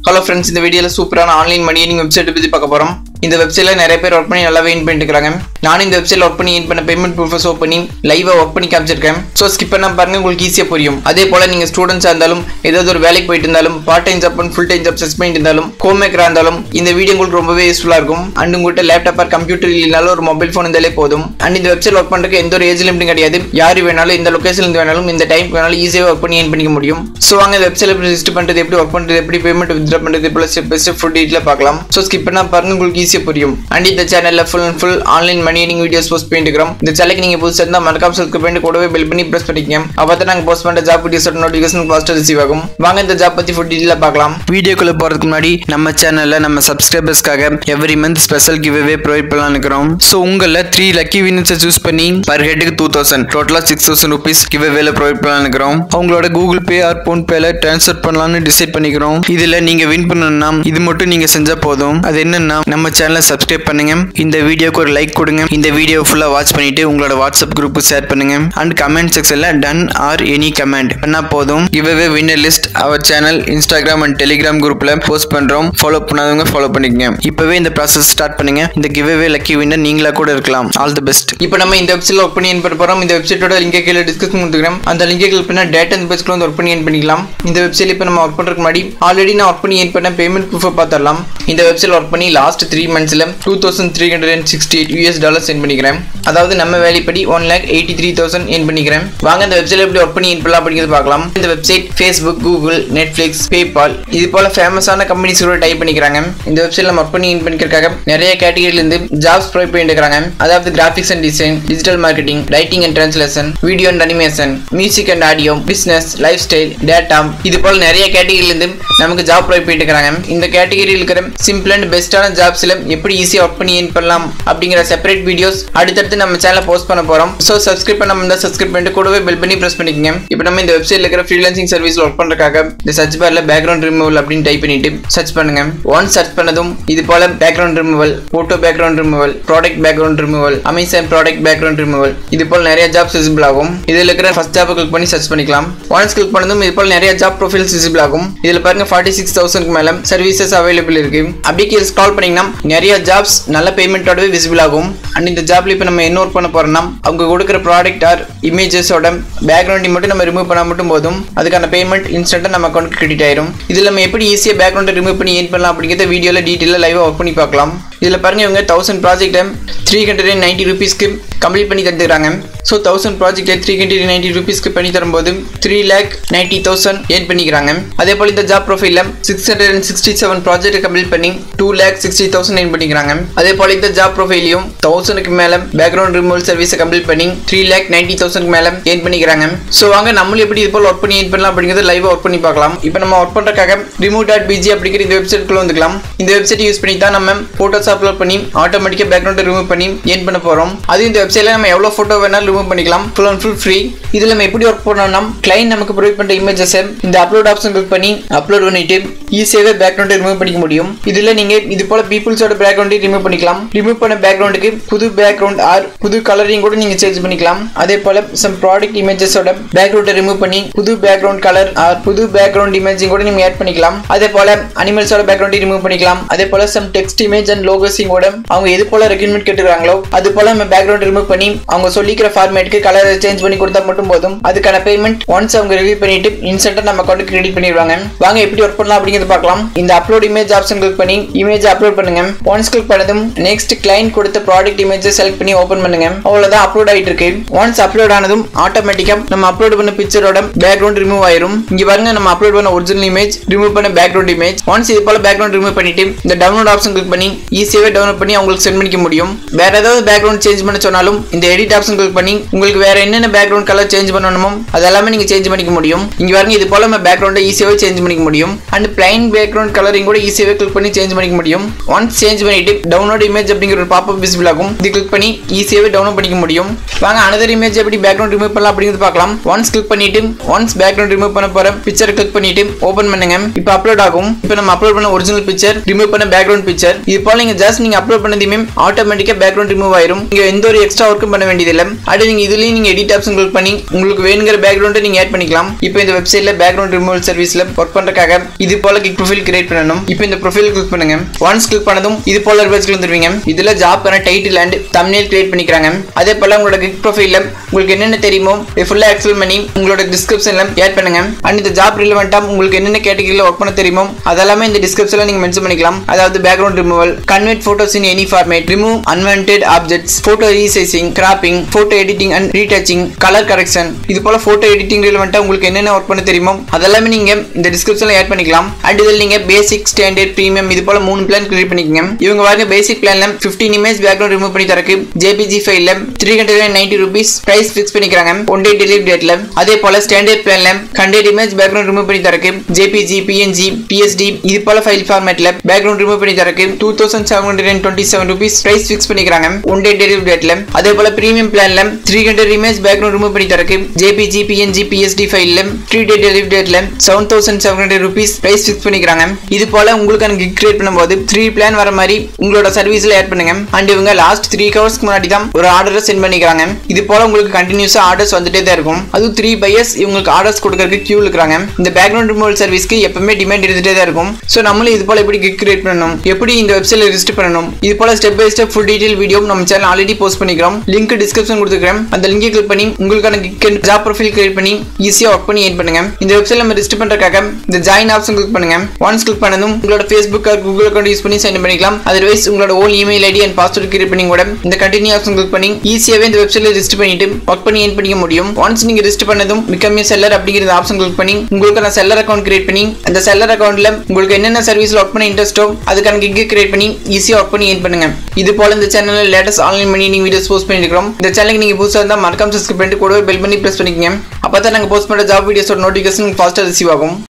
hello friends இந்த வீடியோவில் சூப்பரான ஆன்லைன் மணி நீங்கள் வெப்சைட் பற்றி பார்க்க போகிறோம் இந்த வெப்சைட்டில் நிறைய பேர் ஒர்க் பண்ணி நல்லாவே இன் பண்ணிட்டு இருக்காங்க நானும் இந்த வெப்சைட்டில் ஒர்க் பண்ணி இன் பண்ண பேமெண்ட் ப்ரூஃபை ஷோ பண்ணி லைவாக ஒர்க் பண்ணி காமிச்சிருக்கேன் ஸோ ஸ்கிப் பண்ண பாருங்க உங்களுக்கு ஈஸியாக புரியும் அதே போல் நீங்கள் ஸ்டூடெண்ட்ஸாக இருந்தாலும் ஏதாவது ஒரு வேலைக்கு போயிட்டு இருந்தாலும் part time job full time job search பண்ணிட்டு இருந்தாலும் ஹோம் மேக்கராக இருந்தாலும் இந்த வீடியோ உங்களுக்கு ரொம்பவே யூஸ்ஃபுல்லாக இருக்கும் அண்ட் உங்கள்கிட்ட லேப்டாப் ஆர் கம்ப்யூட்டர் இல்லைனாலும் ஒரு மொபைல் ஃபோன் இருந்தாலே போதும் அண்ட் இந்த வெப்சைட் ஒர்க் பண்ணுறதுக்கு எந்த ஒரு ஏஜ் லிமிட்டும் கிடையாது யார் வேணாலும் இந்த லொகேஷன்ல இருந்து வேணாலும் இந்த டைம் வேணாலும் ஈஸியாக ஒர்க் பண்ணி ஏன் பண்ணிக்க முடியும் ஸோ வாங்க இந்த வெப்சைட் எப்படி ரிஜிஸ்டர் பண்ணுறது எப்படி ஒர்க் பண்ணுறது எப்படி பேமெண்ட் வித்ரா பண்ணுறது போல step by step full detail பார்க்கலாம் ஸோ ஸ்கிப் பண்ணா பாருங்க உங்களுக்கு ஈஸியாக புரியும் அண்ட் இந்த சேனலில் full and full online money earning videos post பண்ணிட்டு இருக்கிறோம் இந்த சேனலுக்கு நீங்கள் புதுசாக இருந்தால் மறக்காம சப்ஸ்கிரைப் பண்ணி கூடவே பெல் பண்ணி ப்ரெஸ் பண்ணிக்கங்க அப்போ தான் நாங்கள் போஸ்ட் பண்ணுற ஜாப் வீடியோஸோட நோட்டிஃபிகேஷன் ஃபாஸ்ட்டாக ரிசீவ் ஆகும் வாங்க இந்த ஜாப் பற்றி ஃபுல் டீட்டெயிலாக பார்க்கலாம் வீடியோக்குள்ளே போகிறதுக்கு முன்னாடி நம்ம சேனலில் நம்ம சப்ஸ்கிரைபர்ஸ்க்காக every month special give away provide பண்ணலாம் இருக்கிறோம் ஸோ உங்களில் த்ரீ லக்கி வினர்ஸை சூஸ் பண்ணி பர் ஹெட்டுக்கு டூ தௌசண்ட் டோட்டலாக சிக்ஸ் தௌசண்ட் ருபீஸ் கிவ் அவேல ப்ரொவைட் பண்ணலாம் இருக்கிறோம் அவங்களோட கூகுள் பே ஆர் ஃபோன் பேல ட்ரான்ஸ்ஃபர் பண்ணலாம்னு டிசைட் பண்ணிக்கிறோம் இதில் நீங்கள் வின் பண்ணணும்னா இது மட்டும் நீங்கள் செஞ்சால் போதும் அது என்னன்னா நம்ம சேனலை சப்ஸ்கிரைப் பண்ணுங்க இந்த வீடியோக்கு ஒரு லைக் கொடுங்க இந்த வீடியோ ஃபுல்லாக வாட்ச் பண்ணிட்டு உங்களோட வாட்ஸ்அப் குரூப் ஷேர் பண்ணுங்க அண்ட் கமெண்ட் செக்ஷனில் டன் ஆர் எனி கமெண்ட் பண்ணா போதும் giveaway winner list our channel Instagram and Telegram குரூப்ல போஸ்ட் பண்றோம் ஃபாலோ பண்ணாதவங்க ஃபாலோ பண்ணிக்கங்க இப்பவே இந்த ப்ராசஸ் ஸ்டார்ட் பண்ணுங்க இந்த கிவ்அவே லக்கி வின்னர் நீங்களா கூட இருக்கலாம் ஆல் தி பெஸ்ட் இப்போ நம்ம இந்த வெப்சைட்ல ஒர்க் பண்ணி ஏன் பண்ண போறோம் இந்த வெப்சைட்டோட லிங்க் கீழே டிஸ்கஷன் கொடுத்துக்கிறேன் அந்த லிங்கை கிளிக் பண்ணா டேட்டா இந்த பேஜ்க்குள்ள வந்து ஒர்க் பண்ணி ஏன் பண்ணிக்கலாம் இந்த வெப்சைட்ல இப்போ நம்ம ஒர்க் பண்றதுக்கு முன்னாடி ஆல்ரெடி நான் ஒர்க் பண்ணி ஏன் பண்ண பேமெண்ட் ப்ரூஃபை பார்த்துடலாம் இந்த வெப்சைட்ல ஒர்க் பண்ணி லாஸ்ட் த்ரீ மந்த்ஸ்ல two thousand three hundred and sixty eight US dollar சென்ட் பண்ணிக்கிறேன் அதாவது நம்ம வேலைப்படி one lakh eighty three thousand earn பண்ணிக்கிறேன் வாங்க இந்த வெப்சைட்ல எப்படி ஒர்க் பண்ணி ஏன் பண்ணலாம் அப்படிங்கிறது பார்க்கலாம் இந்த website Facebook Google Netflix PayPal இது போல ஃபேமஸான கம்பெனிஸ் கூட டைப் பண்ணிக்கிறாங்க இந்த வெப்சைட்ல நம்ம ஒர்க் பண்ணி ஏன் பண்ணிக்கிறதுக்காக நிறைய கேட்டகரியில இருந்து ஜாப்ஸ் ப்ரொவைட் பண்ணிட்டு இருக்காங்க அதாவது graphics and design digital marketing writing and translation video and animation music and audio business lifestyle data இது போல நிறைய கேட்டகரியில இருந்து நமக்கு ஜாப் ப்ரொவைட் பண்ணிட்டு இருக்காங்க இந்த கேட்டகரியில் இருக்கிற சிம்பிள் அண்ட் பெஸ்டான ஜாப்ஸ்ல எப்படி ஈஸியாக ஒர்க் பண்ணி ஏன் பண்ணலாம் அப்படிங்கிற செப்பரேட் வீடியோஸ் அடுத்தடுத்து நம்ம சேனலை போஸ்ட் பண்ண போறோம் ஸோ சப்ஸ்கிரைப் பண்ண இருந்தால் சப்ஸ்கிரைப் பண்ணிட்டு கூடவே பெல் பண்ணி பிரஸ் பண்ணிக்கங்க இப்போ நம்ம இந்த வெப்சைட்ல இருக்கிற ஃப்ரீலான்சிங் சர்வீஸ்ல ஒர்க் பண்றதுக்காக இந்த சர்ச் பார்ல பேக்ரவுண்ட் ரிமூவல் அப்படின்னு டைப் பண்ணிட்டு சர்ச் பண்ணுங்க ஒன் சர்ச் பண்ணதும் இது போல background removal photo background removal product background removal Amazon product background removal இது போல நிறைய ஜாப்ஸ் விசிபிள் ஆகும் இதுல இருக்கிற ஃபர்ஸ்ட் ஜாப் கிளிக் பண்ணி சர்ச் பண்ணிக்கலாம் ஒன்ஸ் கிளிக் பண்ணதும் இது போல நிறைய ஜாப் ப்ரொஃபைல்ஸ் விசிபிள் ஆகும் இதுல பாருங்க ஃபார்ட்டி சிக்ஸ் தௌசண்ட்க்கு மேல சர்வீசஸ் அவைலபிள் இருக்கு அப்படியே கீழே ஸ்கால் பண்ணீங்கன்னா நிறைய ஜாப்ஸ் நல்ல பேமெண்ட்டோடவே விசிபிள் ஆகும் அண்ட் இந்த ஜாப்ல இப்போ நம்ம என்ன ஒர்க் பண்ண போறோம்னா அவங்க கொடுக்குற ப்ராடக்ட் ஆர் இமேஜஸோட பேக்ரவுண்ட் மட்டும் நம்ம ரிமூவ் பண்ணா மட்டும் போதும் அதுக்கான பேமெண்ட் இன்ஸ்டன்ட்டாக நம்ம அக்கௌண்ட் கிரெடிட் ஆயிரும் இதில் நம்ம எப்படி ஈஸியாக பேக்ரவுண்டை ரிமூவ் பண்ணி ஏன் பண்ணலாம் அப்படிங்கிறத வீடியோவில் டீட்டெயிலாக லைவாக ஒர்க் பண்ணி பார்க்கலாம் இதில் பாருங்க இவங்க தௌசண்ட் ப்ராஜெக்ட்டை த்ரீ ஹண்ட்ரட் அண்ட் நைன்ட்டி ருபீஸ்க்கு கம்ப்ளீட் பண்ணி தந்துக்கிறாங்க ஸோ தௌசண்ட் ப்ராஜெக்ட்டை த்ரீ ஹண்ட்ரட் நைன்ட்டி ருபீஸ்க்கு பண்ணி தரும்போது three lakh ninety thousand earn பண்ணிக்கிறாங்க அதே போல் இந்த ஜாப் ப்ரொஃபைலில் six hundred and sixty seven project complete பண்ணி two lakh sixty thousand earn பண்ணிக்கிறாங்க அதே போல் இந்த ஜாப் ப்ரொஃபைலையும் தௌசண்ட்க்கு மேலே பேக்ரவுண்ட் ரிமூவல் சர்வீஸை கம்ப்ளீட் பண்ணி த்ரீ லேக் நைன்ட்டி தௌசண்ட் மேலே ஏன் பண்ணிக்கிறாங்க ஸோ வாங்க நம்மளும் எப்படி இது போல் ஒர்க் பண்ணி ஏன் பண்ணலாம் அப்படிங்கிறது லைவாக ஒர்க் பண்ணி பார்க்கலாம் இப்போ நம்ம ஒர்க் பண்ணுறதுக்காக ரிமூவ் டாட் பிஜி அப்படிங்கிற இந்த வெப்சைட்குள்ள வந்துக்கலாம் இந்த வெப்சைட் யூஸ் பண்ணி தான் நம்ம ஃபோட்டோஸ் அப்லோட் பண்ணி ஆட்டோமேட்டிக்காக பேக்ரவுண்டை ரிமூவ் பண்ணி ஏன் பண்ண போகிறோம் அது இந்த வெப்சைட்டில் நம்ம எவ்வளோ ஃபோட்டோ வேணாலும் ரிமூவ் பண்ணிக்கலாம் ஃபுல் அண்ட் ஃபுல் ஃப்ரீ இதில் நம்ம எப்படி ஒர்க் பண்ணோம்னா கிளைண்ட் நமக்கு ப்ரொவைட் பண்ணுற இமேஜஸை இந்த அப்லோட் ஆப்ஷன் கிளிக் பண்ணி அப்லோட் பண்ணிட்டு ஈஸியாகவே பேக்ரவுண்டை ரிமூவ் பண்ணிக்க முடியும் இதில் நீங்கள் இது போல பீப்புள்ஸோட பேக்ரவுண்டை ரிமூவ் பண்ணிக்கலாம் ரிமூவ் பண்ண பேக்ரவுண்டுக்கு புது பேக்ரவுண்ட் ஆர் புது கலரையும் கூட நீங்கள் சேஞ்ச் பண்ணிக்கலாம் அதே போல சம் ப்ராடக்ட் இமேஜஸோட பேக்ரவுண்டை ரிமூவ் பண்ணி புது பேக்ரவுண்ட் கலர் ஆர் புது பேக்ரவுண்ட் இமேஜையும் கூட நீங்கள் ஆட் பண்ணிக்கலாம் அதே போல அனிமல்ஸோட பேக்ரவுண்டை ரிமூவ் பண்ணிக்கலாம் அதே போல சம் டெக்ஸ்ட் இமேஜ் அண்ட் லோகோஸையும் கூட அவங்க எது போல ரெக்யூர்மெண்ட் கேட்டுக்கிறாங்களோ அது போல நம்ம பேக்ரவுண்ட் ரிமூவ் பண்ணி அவங்க சொல்லிக்கிற ஃபார்மேட்டுக்கு கலர் சேஞ்ச் பண்ணி கொடுத்தா மட்டும் போதும் அதுக்கான பேமெண்ட் ஒன்ஸ் அவங்க ரிவ்யூ பண்ணிட்டு இன்ஸ்டன்ட்டா நம்ம அக்கௌண்ட் கிரெடிட் பண்ணிடுவாங்க வாங்க எப்படி ஒர்க் பண்ணலாம் அப்படிங்கிறது பார்க்கலாம் இந்த அப்லோட் இமேஜ் ஆப்ஷன் கிளிக் பண்ணி இமேஜ் அப்லோட் பண்ணுங்க ஒன்ஸ் கிளிக் பண்ணதும் நெக்ஸ்ட் கிளைண்ட் கொடுத்த ப்ராடக்ட் இமேஜ் செலக்ட் பண்ணி ஓபன் பண்ணுங்க அவ்வளவுதான் அப்லோட் ஆயிட்டு இருக்கு ஒன்ஸ் அப்லோட் ஆனதும் ஆட்டோமேட்டிக்கா நம்ம அப்லோட் பண்ண பிக்சரோட பேக்ரவுண்ட் ரிமூவ் ஆயிரும் இங்க பாருங்க நம்ம அப்லோட் பண்ண ஒரிஜினல் இமேஜ் ரிமூவ் பண்ண பேக்ரவுண்ட் இமேஜ் ஒன்ஸ் இது போல பேக்ரவுண்ட் ரிமூவ் பண்ணிட்டு இந்த டவுன்லோட் ஆப்ஷன் கிளிக் பண்ணி ஈஸியாவே டவுன்லோட் பண்ணி அவங்களுக்கு சென்ட் பண்ணிக்க முடியும் வேற ஏதாவது பேக்ரவுண்ட் சேஞ்ச் பண்ண சொன்னாலும் இந்த எடிட் ஆப்ஷன் கிளிக் பண்ணி உங்களுக்கு வேற என்னென்ன பேக்ரவுண்ட் கலர் சேஞ்ச் பண்ணணுமோ அது எல்லாமே நீங்க சேஞ்ச் பண்ணிக்க முடியும் இங்க பாருங்க இது போல நம்ம பேக்ரவுண்டை ஈஸியாவே சேஞ்ச் பண்ணிக்க முடியும் அண்ட் பிளைன் பேக்ரவுண்ட் கலரிங் கூட ஈஸியாவே கிளிக் பண்ணி சேஞ்ச் பண்ணிக்க முடியும் ஒன்ஸ் சேஞ்ச் பண்ணிட்டு டவுன்லோட் இமேஜ் அப்படிங்கிற ஒரு பாப்பப் விசிபிள் ஆகும் இது கிளிக் பண்ணி ஈஸியாவே டவுன்லோட் பண்ணிக்க முடியும் வாங்க அனதர் இமேஜ் எப்படி பேக்ரவுண்ட் ரிமூவ் பண்ணலாம் அப்படிங்கிறது பார்க்கலாம் ஒன்ஸ் கிளிக் பண்ணிட்டு ஒன்ஸ் பேக்ரவுண்ட் ரிமூவ் பண்ண போற பிக்சர் கிளிக் பண்ணிட்டு ஓபன் பண்ணுங்க இப்போ அப்லோட் ஆகும் இப்போ நம்ம அப்லோட் பண்ண ஒரிஜினல் பிக்சர் ரிமூவ் பண்ண பேக்ரவுண்ட் பிக்சர் இது போல நீங்க ஜஸ்ட் நீங்க அப்லோட் பண்ணதையுமே ஆட்டோமேட்டிக்கா பேக்ரவுண்ட் ரிமூவ் ஆயிரும் நீங்க எந்த ஒரு எக்ஸ்ட்ரா ஒர்க்கும் பண்ண வேண்டியதில்லை அடுத்து நீங்க இதுலயும் நீங்க எடிட் ஆப்ஷன் கிளிக் பண்ணி உங்களுக்கு வேணுங்கிற பேக்ரவுண்டை நீங்க ஆட் பண்ணிக்கலாம் இப்போ இந்த வெப்சைட்ல பேக்ரவுண்ட் ரிமூவல் சர்வீஸ்ல ஒர்க் பண்றதுக்காக இது போல கிக் ப்ரொஃபைல் கிரியேட் பண்ணணும் இப்போ இந்த ப்ரொஃபைல் கிளிக் பண்ணுங்க ஒன்ஸ் கிளிக் பண்ணதும் இது போல ரிவர்ஸ்க்கு வந்துருவீங்க இதுல ஜாப்க்கான டைட்டில் அண்ட் தம்ப்நெயில் கிரியேட் பண்ணிக்கிறாங்க அதே போல உங்களோட கிக் ப்ரொஃபைல்ல உங்களுக்கு என்னென்ன தெரியுமோ ஃபுல்லா எக்ஸ்பிளைன் பண்ணி உங்களோட டிஸ்கிரிப்ஷன்ல ஆட் பண்ணுங்க அண்ட் இந்த ஜாப் ரிலவெண்டா உங்களுக்கு என்னென்ன கேட்டகரியில ஒர்க் பண்ண தெரியுமோ அதெல்லாமே இந்த டிஸ்கிரிப்ஷன்ல நீங்க மென்ஷன் பண்ணிக்கலாம் அதாவது background removal convert photos in any format remove unwanted objects photo resizing cropping photo editing and retouching colour correction இது போல போட்டோ எடிட்டிங் ரிலவெண்டா உங்களுக்கு என்னென்ன ஒர்க் பண்ண தெரியுமோ அதெல்லாமே நீங்க இந்த டிஸ்கிரிப்ஷன்ல ஆட் பண்ணிக்கலாம் அண்ட் இதில் நீங்க பேசிக் ஸ்டாண்டர்ட் பிரீமியம் இது போல மூணு பிளான் கிரியேட் பண்ணிக்கங்க இவங்க பாருங்க பேசிக் பிளான்ல 15 இமேஜ் பேக்ரவுண்ட் ரிமூவ் பண்ணி தரக்கு ஜேபிஜி ஃபைல்ல three hundred ninety rupees price fix பண்ணிக்கிறாங்க ஒன் டே டெலிவரி டேட்ல அதே போல ஸ்டாண்டர்ட் பிளான்ல ஹண்ட்ரட் இமேஜ் பேக்ரவுண்ட் ரிமூவ் பண்ணி தரக்கு ஜேபிஜி பிஎன்ஜி பிஎஸ்டி இது போல ஃபைல் ஃபார்மேட்ல பேக்ரவுண்ட் ரிமூவ் பண்ணி தரக்கு two thousand seven hundred and twenty seven rupees price fix பண்ணிக்கிறாங்க ஒன் டே டெலிவரி டேட்ல அதே போல பிரீமியம் பிளான்ல three hundred image background remove பண்ணி தரக்கு ஜேபிஜி பிஎன்ஜி பிஎஸ்டி ஃபைல்ல த்ரீ டே டெலிவரி டேட்ல seven thousand seven hundred rupees price fix பண்ணிக்கிறாங்க இது போல உங்களுக்கான கிக் கிரியேட் பண்ணும்போது த்ரீ பிளான் வர மாதிரி உங்களோட சர்வீஸ்ல ஆட் பண்ணுங்க அண்ட் இவங்க லாஸ்ட் த்ரீ ஹவர்ஸ்க்கு முன்னாடி தான் ஒரு ஆர்டரை சென்ட் பண்ணிக்கிறாங்க இது போல உங்களுக்கு கண்டினியூஸா ஆர்டர்ஸ் வந்துட்டே தான் இருக்கும் அதுவும் த்ரீ பையர்ஸ் இவங்களுக்கு ஆர்டர்ஸ் கொடுக்கறதுக்கு கியூ இருக்கிறாங்க இந்த பேக்ரவுண்ட் ரிமூவல் சர்வீஸ்க்கு எப்பவுமே டிமாண்ட் இருந்துட்டே தான் இருக்கும் ஸோ நம்மளும் இது போல எப்படி கிக் கிரியேட் பண்ணணும் எப்படி இந்த வெப்சைட்ல ரிஜிஸ்டர் பண்ணணும் இது போல step by step full detail video நம்ம சேனல் ஆல்ரெடி போஸ்ட் பண்ணிக்கிறோம் லிங்க் டிஸ்கிரிப்ஷன் கொடுத்துக்கிறேன் அந்த லிங்கை கிளிக் பண்ணி உங்களுக்கான கிக் ஜாப் ப்ரொஃபைல் கிரியேட் பண்ணி ஈஸியா ஒர்க் பண்ணி ஏன் பண்ணுங்க இந்த வெப்சைட்ல நம்ம ரிஜிஸ்டர் பண்றதுக்காக இந்த ஜாயின் ஆப்ஷன் கிளிக் பண்ணுங்க ஒன்ஸ் கிளிக் பண்ணதும் உங்களோட Facebook or Google account use பண்ணி சைன் பண்ணிக்கலாம் அதர்வைஸ் உங்களோட own email ID and password create பண்ணி கூட இந்த கண்டினியூ ஆப்ஷன் கிளிக் பண்ணி ஈஸியாவே இந்த வெப்சைட்ல ரிஜிஸ்டர் பண்ணிட்டு ஒர்க் பண்ணி ஏன் பண்ணிக்க முடியும் ஒன்ஸ் நீங்க ரிஜிஸ்டர் பண்ணதும் மிக்கமே செல்லர் அப்படிங்கிற ஆப்ஷன் கிளிக் பண்ணி உங்களுக்கான செல்லர் அக்கௌண்ட் கிரியேட் பண்ணி அந்த செல்லர் அக்கௌண்ட்ல உங்களுக்கு என்னென்ன சர்வீஸ்ல ஒர்க் பண்ண இன்ட்ரெஸ்ட்டோ அதுக்கான கிக் கிரியேட் பண்ணி ஈஸியா ஒர்க் பண்ணி ஏன் பண்ணுங்க இது போல இந்த சேனல்ல லேட்டஸ்ட் ஆன்லைன் மணி நீங்க வீடியோஸ் போஸ்ட் பண்ணிருக்கோம் இந்த சேனலுக்கு நீங்க புதுசா இருந்தா மறக்காம சப்ஸ்கிரைப் பண்ணிட்டு கூடவே பெல் பண்ணி பிரஸ் பண்ணிக்கங்க அப்பதான் நாங்க போஸ்ட் பண்ற ஜாப் வீடியோஸோட நோட்டிஃபிகேஷன் ஃபாஸ்டா ரிசீவ் ஆகும்